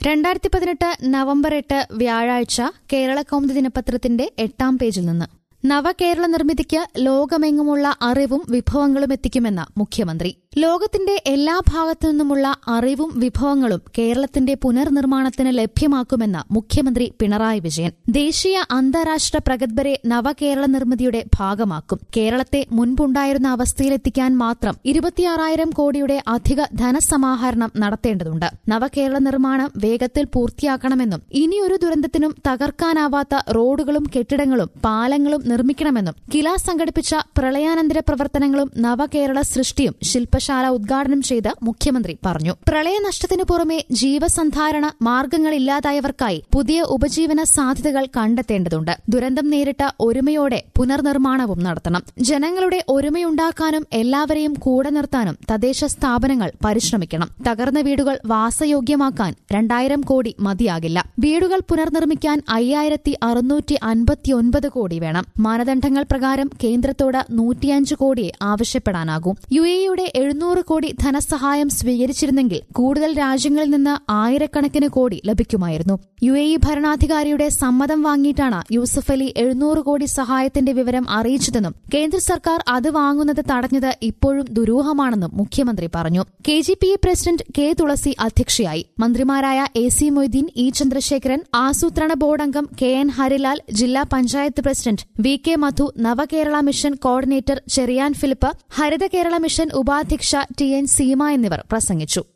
രണ്ടായിരത്തി പതിനെട്ട് നവംബർ എട്ട് വ്യാഴാഴ്ച കേരള കൗമുദി ദിനപത്രത്തിന്റെ എട്ടാം പേജിൽ നിന്ന് നവകേരള നിർമ്മിതിക്ക് ലോകമെങ്ങുമുള്ള അറിവും വിഭവങ്ങളും എത്തിക്കുമെന്ന് മുഖ്യമന്ത്രി ലോകത്തിന്റെ എല്ലാ ഭാഗത്തു നിന്നുമുള്ള അറിവും വിഭവങ്ങളും കേരളത്തിന്റെ പുനർനിർമ്മാണത്തിന് ലഭ്യമാക്കുമെന്ന് മുഖ്യമന്ത്രി പിണറായി വിജയൻ ദേശീയ അന്താരാഷ്ട്ര പ്രഗത്ഭരെ നവകേരള നിർമ്മിതിയുടെ ഭാഗമാക്കും കേരളത്തെ മുൻപുണ്ടായിരുന്ന അവസ്ഥയിലെത്തിക്കാൻ മാത്രം ഇരുപത്തിയാറായിരം കോടിയുടെ അധിക ധനസമാഹരണം നടത്തേണ്ടതുണ്ട് നവകേരള നിർമ്മാണം വേഗത്തിൽ പൂർത്തിയാക്കണമെന്നും ഇനിയൊരു ദുരന്തത്തിനും തകർക്കാനാവാത്ത റോഡുകളും കെട്ടിടങ്ങളും പാലങ്ങളും നിർമ്മിക്കണമെന്നും കില സംഘടിപ്പിച്ച പ്രളയാനന്തര പ്രവർത്തനങ്ങളും നവകേരള സൃഷ്ടിയും ശില്പശാല ഉദ്ഘാടനം ചെയ്ത് മുഖ്യമന്ത്രി പറഞ്ഞു പ്രളയനഷ്ടത്തിനു പുറമെ ജീവസന്ധാരണ മാർഗങ്ങളില്ലാതായവർക്കായി പുതിയ ഉപജീവന സാധ്യതകൾ കണ്ടെത്തേണ്ടതുണ്ട് ദുരന്തം നേരിട്ട ഒരുമയോടെ പുനർനിർമ്മാണവും നടത്തണം ജനങ്ങളുടെ ഒരുമയുണ്ടാക്കാനും എല്ലാവരെയും കൂടെ നിർത്താനും തദ്ദേശ സ്ഥാപനങ്ങൾ പരിശ്രമിക്കണം തകർന്ന വീടുകൾ വാസയോഗ്യമാക്കാൻ രണ്ടായിരം കോടി മതിയാകില്ല വീടുകൾ പുനർനിർമ്മിക്കാൻ അയ്യായിരത്തി അറുന്നൂറ്റി അൻപത്തിയൊൻപത് കോടി വേണം മാനദണ്ഡങ്ങൾ പ്രകാരം കേന്ദ്രത്തോട് നൂറ്റിയഞ്ച് കോടിയെ ആവശ്യപ്പെടാനാകൂ യു എയുടെ എഴുന്നൂറ് കോടി ധനസഹായം സ്വീകരിച്ചിരുന്നെങ്കിൽ കൂടുതൽ രാജ്യങ്ങളിൽ നിന്ന് ആയിരക്കണക്കിന് കോടി ലഭിക്കുമായിരുന്നു യു എ ഇ ഭരണാധികാരിയുടെ സമ്മതം വാങ്ങിയിട്ടാണ് യൂസഫ് അലി എഴുന്നൂറ് കോടി സഹായത്തിന്റെ വിവരം അറിയിച്ചതെന്നും കേന്ദ്ര സർക്കാർ അത് വാങ്ങുന്നത് തടഞ്ഞത് ഇപ്പോഴും ദുരൂഹമാണെന്നും മുഖ്യമന്ത്രി പറഞ്ഞു K G P A president K Thulasi അധ്യക്ഷയായി മന്ത്രിമാരായ A C Moideen E Chandrasekharan ആസൂത്രണ ബോർഡ് അംഗം കെ എൻ ഹരിലാൽ ജില്ലാ panchayat president V K Madhu Navakerala mission coordinator Cheriyan Philip Haritha Kerala mission ഉപാധ്യക്ഷ ടി എൻ സീമ എന്നിവർ പ്രസംഗിച്ചു